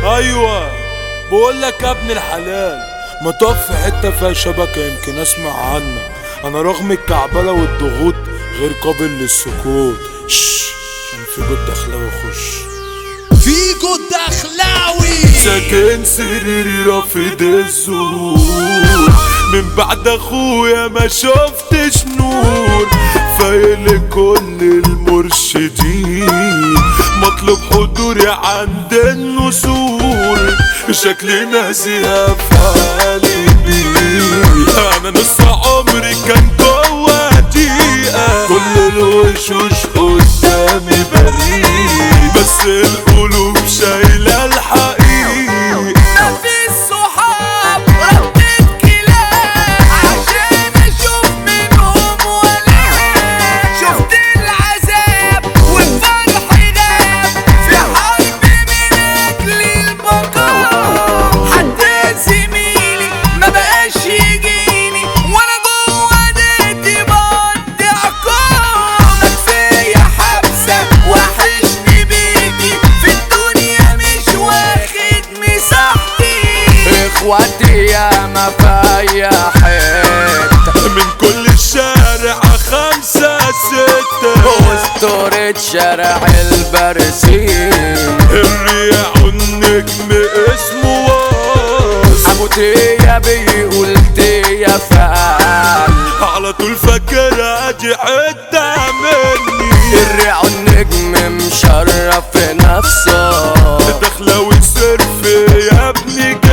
ايوه بقول لك يا ابن الحلال ما تقف في حته فيها شبكه يمكن اسمع عنك انا رغم الكعبله والضغوط غير قابل للسكوت شش عشان في جد دخلاوي يخش فيجو الدخلاوي ساكن سريري رافض الزهور من بعد اخويا ما شفتش نور فايل كل المرشدين مطلوب حضوري عند النسور شكلي ناسيها في قلبي انا نص عمري كان جوا دقيقة كل الوشوش قدامي بريء بس القلوب شايلة الحقيقة مفيش صحاب ردت كلاب عشان اشوف منهم ولا شفت العذاب والفرح غاب في حرب من اجل البقاء حتى زميلي ما بقاش يجيني وانا جوه ديتي بقضي عقاب كفايه حبسه وحشني بيتي في الدنيا مش واخد مساحتي اخواتي يا ما فيا حته من كل الشارع خمسة ستة واسطورة شارع البرسيم الرياح النجم اسمه واس ابو تيا بيقول تيا فعال على طول فاكرها دي حتة مني الريع النجم مشرف في نفسه دخلة وسرف يا ابني جيت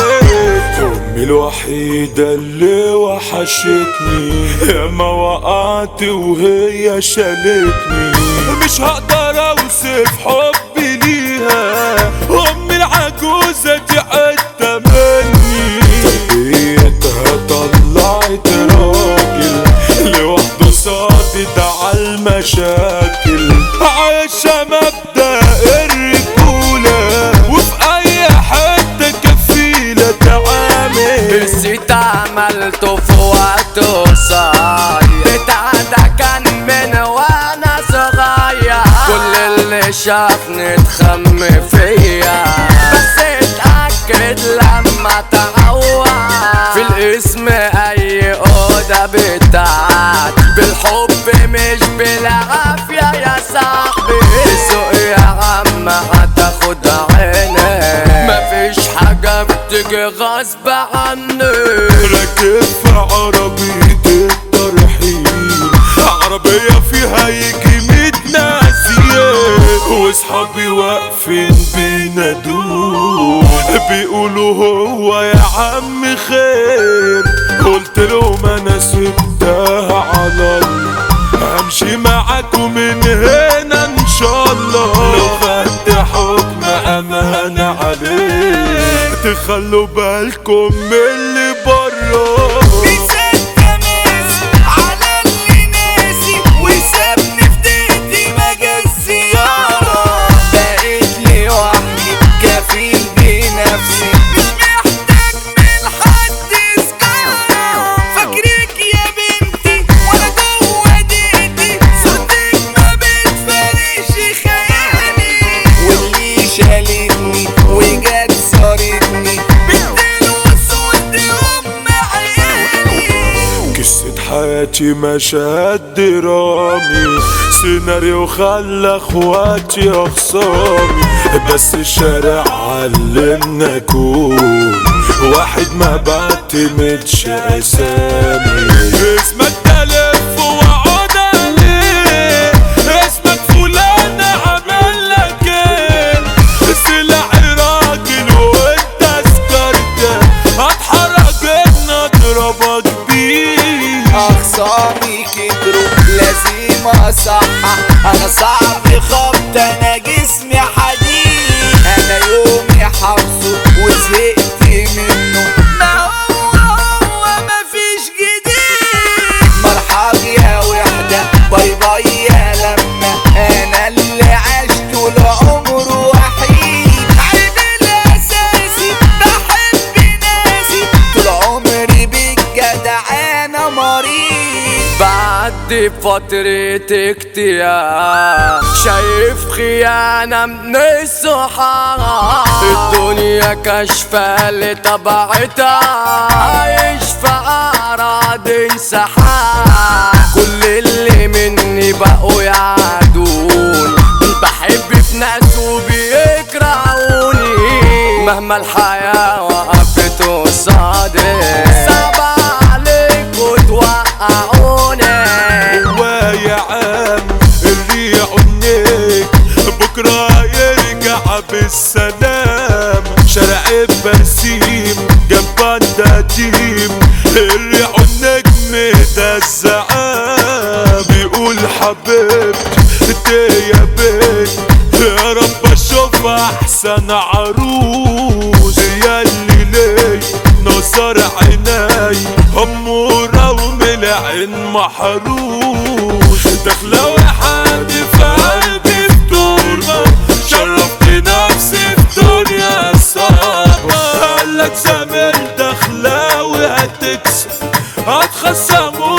امي الوحيدة اللي وحشتني ياما وقعت وهي شالتني مش هقدر اوصف حبي ليها امي العجوزة دي حتة مني تربيتها طلعت راجل لوحده صادد على المشاكل عايشة مبدأ الرجولة وفي أي حتة كفيلة تعامل الزيت عملته في وقت قصير بتاع ده كان من وانا صغير كل اللي شافني اتخم فيا بس اتأكد لما تعود في الاسم اي اوضة بتاعت بالحب مش بالعافية يا صاحبي سوق يا عم هتاخد عيني مفيش حاجة بتيجي غصب عني راكب في عربية الترحيل عربية فيها يجي ميت ناسية واصحابي واقفين بينادوه بيقولوا هو يا عم خير قلت لهم انا سبتها على الله همشي معاكم من هنا ان شاء الله لو خدت حكم امانة عليه تخلوا بالكم من اللي بره على اللي ناسي وسابني في دقيقتي ما جاش زيارة بقيت لوحدي كفيل بنفسي مش محتاج من حد سجارة فاكرك يا بنتي وانا جوه دقيقتي صوتك ما بتفارقش خيالي واللي شالتني وجت صارتني بنت الوسود ام عيالي قصة حياتي مشهد درامي سيناريو خلى اخواتي اخصامي بس الشارع علمنا اكون واحد ما بعتمدش اسامي اسمك تلف وعود عليه اسمك فلان عمل لك ايه سلاحي راجل وانت سكرت هتحرك نضربك بيه اخصامي كتروا لازم اصحح انا صعب خبط انا جسمي حديد انا يومي حافظه وزهقت منه ما هو هو مفيش جديد مرحب يا وحدة باي باي يا لما انا اللي عشت طول عمره وحيد عيب الاساسي بحب ناسي طول عمري بالجدع انا مريض بعد فترة اكتئاب شايف وخيانة من الصحاب الدنيا كشفة لطبيعتها عايش في أعراض انسحاب كل اللي مني بقوا يعادون بحب في ناس وبيكرهوني مهما الحياة وقفت قصادي صعب عليكوا توقعوني ويا عم اللي عنيك بكرة يرجع بالسلام شارع برسيم جنب الدتيم اللي عنك مدى الزعام بيقول حبيبتي يا بنت يا رب اشوف احسن عروس يا اللي لي نظر عيني اموره ومن العين محروس داخله وحد في قلبي بتورمه شرفت نفسي في دنيا صعبه قالك زمان داخله وهتكسب هتخصموا